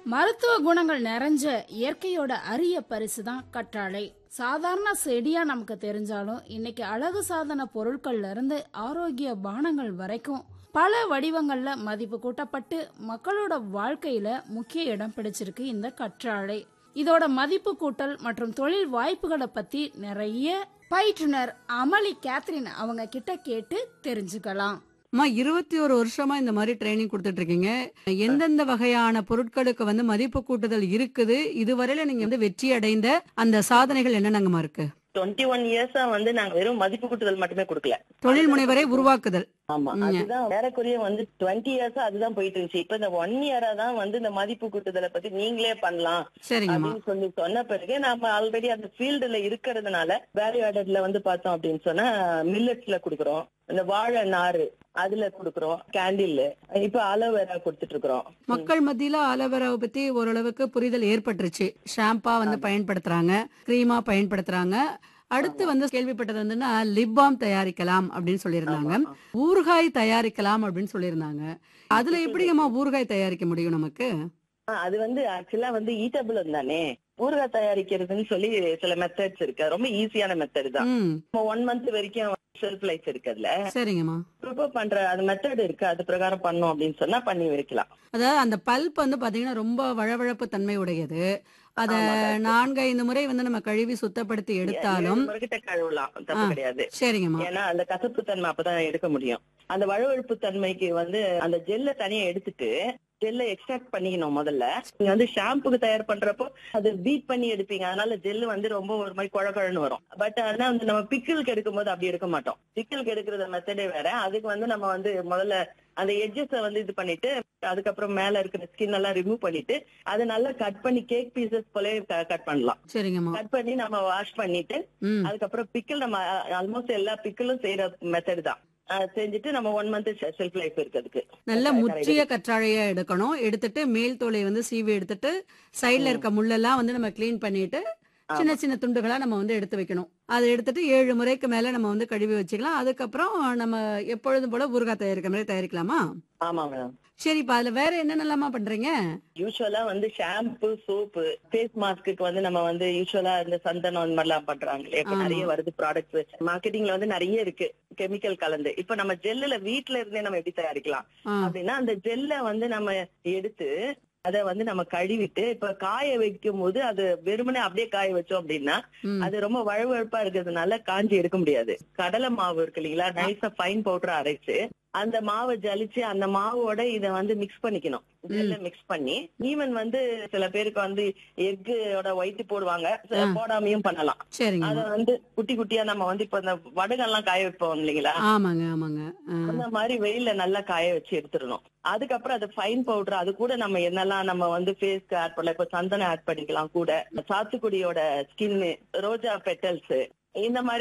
மருத்துவ குணங்கள் நிறைஞ்ச இயற்கையோட அரிய பரிசு தான் கற்றாழை சாதாரண செடியா நமக்கு தெரிஞ்சாலும் இன்னைக்கு அழகு சாதன பொருட்கள்ல இருந்து ஆரோக்கிய பானங்கள் வரைக்கும் பல வடிவங்கள்ல மதிப்பு கூட்டப்பட்டு மக்களோட வாழ்க்கையில முக்கிய இடம் பிடிச்சிருக்கு இந்த கற்றாழை இதோட மதிப்பு கூட்டல் மற்றும் தொழில் வாய்ப்புகளை பத்தி நிறைய பயிற்றுனர் அமளி கேத்ரின் அவங்க கிட்ட கேட்டு தெரிஞ்சுக்கலாம் அம்மா இருபத்தி ஒரு வருஷமா இந்த மாதிரி ட்ரைனிங் கொடுத்துட்டு இருக்கீங்க எந்தெந்த வகையான பொருட்களுக்கு வந்து மதிப்பு கூட்டுதல் இருக்குது இதுவரையில நீங்க வந்து வெற்றி அடைந்த அந்த சாதனைகள் என்னென்னங்கம்மா இருக்கு டுவெண்ட்டி ஒன் இயர்ஸா வந்து நாங்க வெறும் மதிப்பு கூட்டுதல் மட்டுமே கொடுக்கல தொழில் முனைவரை உருவாக்குதல் ஆமா ம். அதுதான் ஏறக்குறைய வந்து டுவெண்ட்டி இயர்ஸா அதுதான் போயிட்டு இருந்துச்சு இப்ப இந்த ஒன் இயரா தான் வந்து இந்த மதிப்பு கூட்டுதலை பத்தி நீங்களே பண்ணலாம் சரிங்கம்மா அப்படின்னு சொல்லி சொன்ன பிறகு நாம ஆல்ரெடி அந்த ஃபீல்டுல இருக்கிறதுனால வேல்யூ ஆடட்ல வந்து பார்த்தோம் அப்படின்னு சொன்னா மில்லட்ஸ்ல குடுக்குறோம் இந்த வாழை நாறு அதுல குடுக்குறோம் கேண்டில் இப்ப அலோவேரா கொடுத்துட்டு இருக்கிறோம் மக்கள் மத்தியில ஆலோவேராவை பத்தி ஓரளவுக்கு புரிதல் ஏற்பட்டுருச்சு ஷாம்பா வந்து பயன்படுத்துறாங்க கிரீமா பயன்படுத்துறாங்க அடுத்து வந்து கேள்விப்பட்டது வந்துன்னா லிப் பாம் தயாரிக்கலாம் அப்படின்னு சொல்லியிருந்தாங்க ஆமா. ஊறுகாய் தயாரிக்கலாம் அப்படின்னு சொல்லியிருந்தாங்க அதுல எப்படிங்கம்மா ஊறுகாய் தயாரிக்க முடியும் நமக்கு ஆ, அது வந்து ஆக்சுவலா வந்து ஈட்டபிள் தானே ஊறுகாய் தயாரிக்கிறதுன்னு சொல்லி சில மெத்தட்ஸ் இருக்கு அது ரொம்ப ஈஸியான மெத்தட் தான் ம் ஒன் மந்த் வரைக்கும் செல்ஃப் லைஃப் இருக்குதுல சரிங்கம்மா ப்ரிப்பேர் பண்ற அது மெத்தட் இருக்கு அது பிரகாரம் பண்ணோம் அப்படின்னு சொன்னா பண்ணி வைக்கலாம் அதாவது அந்த பல்ப் வந்து பாத்தீங்கன்னா ரொம்ப வழவழப்பு தன்மை உடையது அத ஆமா, correct. நான்கு ஐந்து முறை வந்து நம்ம கழுவி சுத்தப்படுத்தி எடுத்தாலும் ஏழு முறைகிட்ட கழுவலாம் தப்பு ஆ. கிடையாது சரிங்கம்மா ஏன்னா அந்த கசப்பு தன்மை அப்பதான் எடுக்க முடியும் அந்த வழுவழுப்பு தன்மைக்கு வந்து அந்த ஜெல்ல தனியா எடுத்துட்டு ஜெல்ல எக்ஸ்ட்ராக்ட் பண்ணிக்கணும் முதல்ல நீங்க வந்து ஷாம்புக்கு தயார் பண்றப்போ அது பீட் பண்ணி எடுப்பீங்க அதனால ஜெல்லு வந்து ரொம்ப ஒரு மாதிரி குழ குழன்னு வரும் பட் ஆனா வந்து நம்ம பிக்கிளுக்கு எடுக்கும் போது அப்படி எடுக்க மாட்டோம் பிக்கிளுக்கு எடுக்கிற மெத்தடே வேற அதுக்கு வந்து நம்ம வந்து முதல்ல அந்த எட்ஜஸ் வந்து இது பண்ணிட்டு அதுக்கப்புறம் மேல இருக்கிற ஸ்கின் எல்லாம் ரிமூவ் பண்ணிட்டு அதை நல்லா கட் பண்ணி கேக் பீசஸ் போல கட் பண்ணலாம் சரிங்கம்மா கட் பண்ணி நம்ம வாஷ் பண்ணிட்டு ம் அதுக்கப்புறம் பிக்கிள் நம்ம ஆல்மோஸ்ட் எல்லா பிக்கிளும் செய்யற மெத்தட் தான் அஹ் செஞ்சுட்டு நம்ம ஒன் மந்த் ஷெல்ஃப் லைஃப் இருக்கு அதுக்கு நல்ல கரெக்ட். முற்றிய கற்றாழையா எடுக்கணும் எடுத்துட்டு மேல் தோலை வந்து சீவி எடுத்துட்டு சைடுல இருக்க முள்ளெல்லாம் வந்து நம்ம க்ளீன் பண்ணிட்டு சின்ன சின்ன துண்டுகளா நம்ம வந்து எடுத்து வைக்கணும் அதை எடுத்துட்டு ஏழு முறைக்கு மேல நம்ம வந்து கழுவி வச்சுக்கலாம் அதுக்கப்புறம் நம்ம எப்பொழுதும் போல ஊறுகாய் தயாரிக்கிற மாதிரி தயாரிக்கலாமா ஆமா மேடம் சரி இப்ப அதுல வேற என்னென்னலாமா பண்றீங்க யூஸ்வலா வந்து ஷாம்பு சோப்பு ஃபேஸ் மாஸ்க்கு வந்து நம்ம வந்து யூஸ்வலா இந்த சந்தனம் அந்த மாதிரிலாம் பண்றாங்க இப்ப ஆமா. நிறைய வருது ப்ராடக்ட்ஸ் மார்க்கெட்டிங்ல வந்து நிறைய இருக்கு கெமிக்கல் கலந்து இப்ப நம்ம ஜெல்லுல வீட்ல இருந்தே நம்ம எப்படி தயாரிக்கலாம் ஆ, அப்படின்னா அந்த ஜெல்ல வந்து நம்ம எடுத்து அத வந்து நம்ம கழுவிட்டு இப்ப காய வைக்கும் போது அது வெறுமனே அப்படியே காய வச்சோம் அப்படின்னா ம், அது ரொம்ப வழுவழுப்பா இருக்கிறதுனால காஞ்சி எடுக்க முடியாது கடலை மாவு இருக்கு இல்லைங்களா நைஸா ஃபைன் பவுடர் அரைச்சு அந்த மாவை ஜலிச்சு அந்த மாவோட இத வந்து மிக்ஸ் பண்ணிக்கணும் ஜெல்ல மிக்ஸ் பண்ணி ஈவன் வந்து சில பேருக்கு வந்து எக்கோட ஒயிட் போடுவாங்க சில ஆ. போடாமையும் பண்ணலாம் அத சரிங்கம்மா வந்து குட்டி குட்டியா நம்ம வந்து இப்ப இந்த வடகெல்லாம் காய வைப்போம் இல்லைங்களா ஆமாங்க ஆமாங்க ஆ, அந்த மாதிரி வெயில்ல நல்லா காய வச்சு எடுத்துடணும் அதுக்கப்புறம் அது ஃபைன் பவுடர் அது கூட நம்ம என்னெல்லாம் நம்ம வந்து ஃபேஸ்க்கு ஆட் பண்ணலாம் இப்ப சந்தனம் ஆட் பண்ணிக்கலாம் கூட சாத்துக்குடியோட ஸ்கின் ரோஜா பெட்டல்ஸ் இந்த மாதிரி